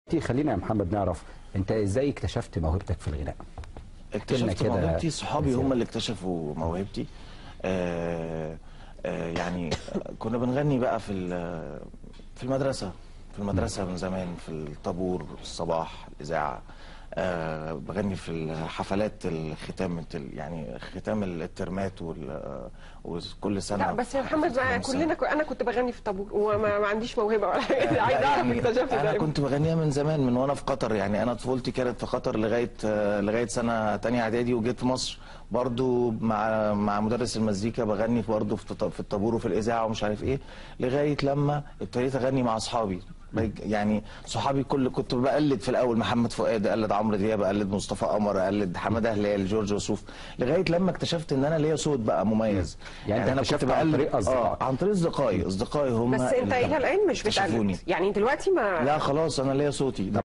خلينا يا محمد نعرف انت ازاي اكتشفت موهبتك في الغناء اكتشفت كده موهبتي صحابي مثال. هم اللي اكتشفوا موهبتي آه آه يعني كنا بنغني بقى في ال- في المدرسة في المدرسة من زمان في الطابور الصباح الإذاعة آه بغني في الحفلات الختام التل- يعني ختام الترمات وال- وكل سنة لا بس يا محمد حفلة بقى نص كلنا سنة. انا كنت بغني في الطابور وما ما عنديش موهبه ولا حاجه عايز لا اعرف يعني اكتشفت انا ازاي كنت بغنيها من زمان من وانا في قطر يعني انا طفولتي كانت في قطر لغايه آه، لغايه سنه تانية اعدادي وجيت مصر برضو مع مع مدرس المزيكا بغني برضو في الط- في الطابور وفي الاذاعه ومش عارف ايه لغايه لما ابتديت اغني مع اصحابي بق- يعني صحابي كل كنت بقلد في الاول محمد فؤاد اقلد عمرو دياب اقلد مصطفى قمر اقلد حماده هلال جورج وسوف لغايه لما اكتشفت ان انا ليا صوت بقى مميز يعني أنت انا اكتشفت عن طريق أصدقائك. اه عن طريق اصدقائي اصدقائي هم بس انت اللي الى الان مش اكتشفوني. بتقلد يعني دلوقتي ما لا خلاص انا ليا صوتي